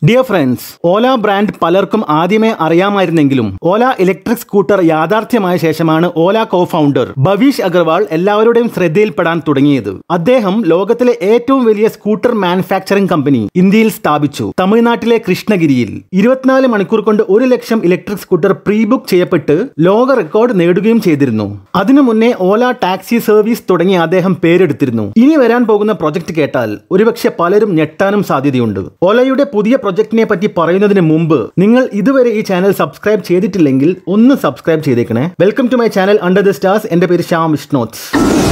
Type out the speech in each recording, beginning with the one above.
Dear friends ഓല brand പലർക്കും ആദ്യമേ അറിയാമായിരുന്നെങ്കിലും ഓല electric scooter യാഥാർത്ഥ്യമായ ശേഷമാണ് ഓല കോ ഫൗണ്ടർ ഭവീഷ് അഗർവാൾ എല്ലാവരുടെയും ശ്രദ്ധയിൽപ്പെടാൻ തുടങ്ങിയത് അദ്ദേഹം ലോകത്തിലെ ഏറ്റവും വലിയ സ്കൂട്ടർ മാനുഫാക്ചറിംഗ് കമ്പനി ഇന്ത്യയിൽ സ്ഥാപിച്ചു തമിഴ്നാട്ടിലെ കൃഷ്ണഗിരിയിൽ ഇരുപത്തിനാല് മണിക്കൂർ കൊണ്ട് ഒരു ലക്ഷം ഇലക്ട്രിക് സ്കൂട്ടർ പ്രീ ബുക്ക് ചെയ്യപ്പെട്ട് ലോക റെക്കോർഡ് നേടുകയും ചെയ്തിരുന്നു അതിനു മുന്നേ ഓല ടാക്സി സർവീസ് തുടങ്ങി അദ്ദേഹം പേരെടുത്തിരുന്നു ഇനി വരാൻ പോകുന്ന പ്രൊജക്ട് കേട്ടാൽ ഒരുപക്ഷെ പലരും ഞെട്ടാനും സാധ്യതയുണ്ട് ഓലയുടെ പുതിയ പ്രൊജക്ടിനെ പറ്റി പറയുന്നതിന് മുമ്പ് നിങ്ങൾ ഇതുവരെ ഈ ചാനൽ സബ്സ്ക്രൈബ് ചെയ്തിട്ടില്ലെങ്കിൽ ഒന്ന് സബ്സ്ക്രൈബ് ചെയ്തേക്കണേ welcome to my channel under the stars എന്റെ പേര് ശ്യാം വിഷ്ണോത്സ്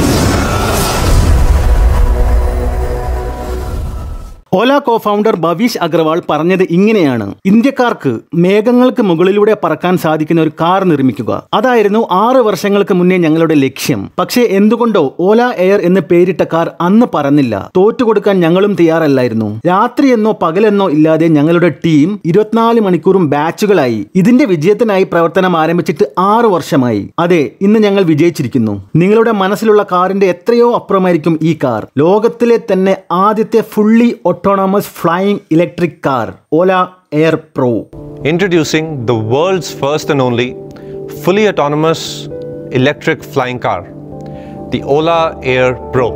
ഓല കോ ഫൗണ്ടർ ഭവീഷ് അഗർവാൾ പറഞ്ഞത് ഇങ്ങനെയാണ് ഇന്ത്യക്കാർക്ക് മേഘങ്ങൾക്ക് മുകളിലൂടെ പറക്കാൻ സാധിക്കുന്ന ഒരു കാർ നിർമ്മിക്കുക അതായിരുന്നു ആറ് വർഷങ്ങൾക്ക് മുന്നേ ഞങ്ങളുടെ ലക്ഷ്യം പക്ഷേ എന്തുകൊണ്ടോ ഓല എയർ എന്ന് പേരിട്ട കാർ അന്ന് പറന്നില്ല തോറ്റുകൊടുക്കാൻ ഞങ്ങളും തയ്യാറല്ലായിരുന്നു രാത്രിയെന്നോ പകലെന്നോ ഇല്ലാതെ ഞങ്ങളുടെ ടീം ഇരുപത്തിനാല് മണിക്കൂറും ബാച്ചുകളായി ഇതിന്റെ വിജയത്തിനായി പ്രവർത്തനം ആരംഭിച്ചിട്ട് ആറ് വർഷമായി അതെ ഇന്ന് ഞങ്ങൾ വിജയിച്ചിരിക്കുന്നു നിങ്ങളുടെ മനസ്സിലുള്ള കാറിന്റെ എത്രയോ അപ്പുറമായിരിക്കും ഈ കാർ ലോകത്തിലെ തന്നെ ആദ്യത്തെ fully autonomous flying electric car Ola air pro Introducing the world's first and only fully autonomous electric flying car, the Ola Air Pro.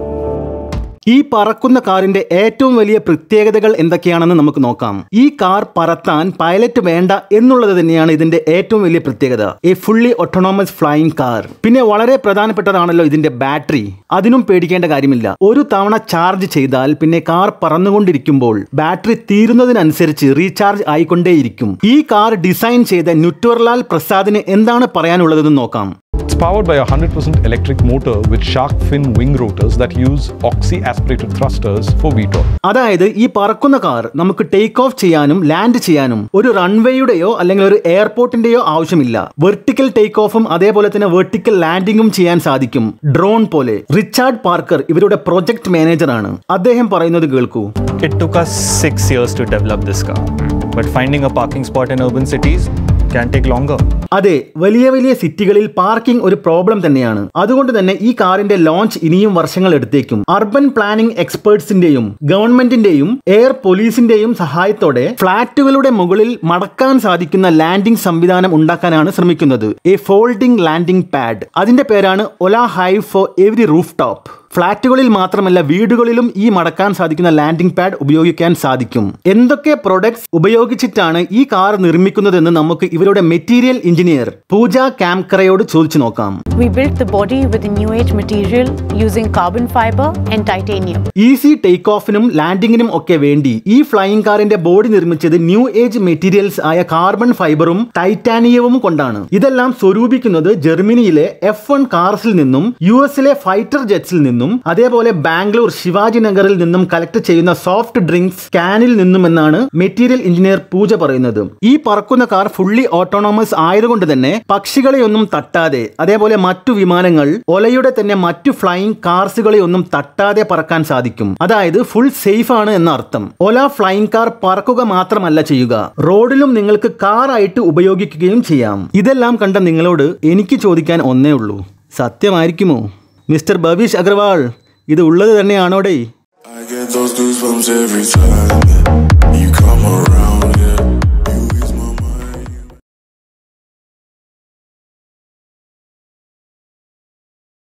ഈ പറക്കുന്ന കാറിന്റെ ഏറ്റവും വലിയ പ്രത്യേകതകൾ എന്തൊക്കെയാണെന്ന് നമുക്ക് നോക്കാം ഈ കാർ പറത്താൻ പൈലറ്റ് വേണ്ട എന്നുള്ളത് തന്നെയാണ് ഇതിന്റെ ഏറ്റവും വലിയ പ്രത്യേകത a fully autonomous flying car പിന്നെ വളരെ പ്രധാനപ്പെട്ടതാണല്ലോ ഇതിന്റെ ബാറ്ററി അതിനും പേടിക്കേണ്ട കാര്യമില്ല ഒരു തവണ ചാർജ് ചെയ്താൽ പിന്നെ കാർ പറന്നുകൊണ്ടിരിക്കുമ്പോൾ ബാറ്ററി തീരുന്നതിനനുസരിച്ച് റീചാർജ് ആയിക്കൊണ്ടേയിരിക്കും ഈ കാർ ഡിസൈൻ ചെയ്ത നുറ്റ്വർലാൽ പ്രസാദിന് എന്താണ് പറയാനുള്ളതെന്ന് നോക്കാം It's powered by a 100% electric motor with shark fin wing rotors that use oxy aspirated thrusters for VTOL. അതായത് ഈ പറക്കുന്ന കാർ നമുക്ക് ടേക്ക് ഓഫ് ചെയ്യാനും ലാൻഡ് ചെയ്യാനും ഒരു റൺവേയുടെയോ അല്ലെങ്കിൽ ഒരു എയർപോർട്ടിന്റെയോ ആവശ്യമില്ല വെർട്ടിക്കൽ ടേക്ക് ഓഫും അതേപോലെ തന്നെ വെർട്ടിക്കൽ ലാൻഡിങ്ങും ചെയ്യാൻ സാധിക്കും ഡ്രോൺ പോലെ റിച്ചാർഡ് പാർക്കർ ഇവരുടെ പ്രൊജക്ട് മാനേജറാണ് അദ്ദേഹം പറയുന്നത് കേൾക്കൂ It took us six years to develop this car, but finding a parking spot in urban cities can take longer. അതെ വലിയ വലിയ സിറ്റികളിൽ പാർക്കിംഗ് ഒരു പ്രോബ്ലം തന്നെയാണ് അതുകൊണ്ട് തന്നെ ഈ കാറിന്റെ ലോഞ്ച് ഇനിയും വർഷങ്ങൾ എടുത്തേക്കും അർബൻ പ്ലാനിംഗ് എക്സ്പേർട്സിന്റെയും ഗവൺമെന്റിന്റെയും എയർ പോലീസിന്റെയും സഹായത്തോടെ ഫ്ളാറ്റുകളുടെ മുകളിൽ മടക്കാൻ സാധിക്കുന്ന ലാൻഡിംഗ് സംവിധാനം ഉണ്ടാക്കാനാണ് ശ്രമിക്കുന്നത് എ ഫോൾഡിംഗ് ലാൻഡിംഗ് പാഡ് അതിന്റെ പേരാണ് Ola hive for every roof top ഫ്ളാറ്റുകളിൽ മാത്രമല്ല വീടുകളിലും ഈ മടക്കാൻ സാധിക്കുന്ന ലാൻഡിംഗ് പാഡ് ഉപയോഗിക്കാൻ സാധിക്കും എന്തൊക്കെ പ്രൊഡക്ട്സ് ഉപയോഗിച്ചിട്ടാണ് ഈ കാർ നിർമ്മിക്കുന്നതെന്ന് നമുക്ക് ഇവരുടെ മെറ്റീരിയൽ എഞ്ചിനീയർ പൂജ കാംകറയോട് ചോദിച്ചു നോക്കാം We built the body with a new age material using carbon fiber and titanium. Easy take ഓഫിനും ലാൻഡിങ്ങിനും ഒക്കെ വേണ്ടി ഈ ഫ്ലൈയിങ് കാറിന്റെ ബോഡി നിർമ്മിച്ചത് ന്യൂ ഏജ് മെറ്റീരിയൽസ് ആയ കാർബൺ ഫൈബറും ടൈറ്റാനിയവും കൊണ്ടാണ് ഇതെല്ലാം സ്വരൂപിക്കുന്നത് ജർമ്മനിയിലെ എഫ് വൺ കാർസിൽ നിന്നും യു എസിലെ ഫൈറ്റർ ജെറ്റ്സിൽ നിന്നും അതേപോലെ ബാംഗ്ലൂർ ശിവാജി നഗറിൽ നിന്നും കളക്ട് ചെയ്യുന്ന സോഫ്റ്റ് ഡ്രിങ്ക്സ് കാനിൽ നിന്നുമെന്നാണ് മെറ്റീരിയൽ എഞ്ചിനീയർ പൂജ പറയുന്നത് ഈ പറക്കുന്ന കാർ ഫുള്ളി ഓട്ടോണോമസ് ആയതുകൊണ്ട് തന്നെ പക്ഷികളെ ഒന്നും തട്ടാതെ അതേപോലെ മറ്റു വിമാനങ്ങൾ ഒലയുടെ തന്നെ മറ്റു ഫ്ലൈയിങ് കാർസുകളെ ഒന്നും തട്ടാതെ പറക്കാൻ സാധിക്കും അതായത് ഫുൾ സേഫ് ആണ് എന്ന അർത്ഥം ഒല ഫ്ലൈയിങ് കാർ പറക്കുക മാത്രമല്ല ചെയ്യുക റോഡിലും നിങ്ങൾക്ക് കാർ ആയിട്ട് ഉപയോഗിക്കുകയും ചെയ്യാം ഇതെല്ലാം കണ്ട നിങ്ങളോട് എനിക്ക് ചോദിക്കാൻ ഒന്നേ ഉള്ളൂ സത്യമായിരിക്കുമോ മിസ്റ്റർ ഭവീഷ് അഗർവാൾ ഇത് ഉള്ളത് തന്നെയാണോടേ I get those goosebumps every time you come around.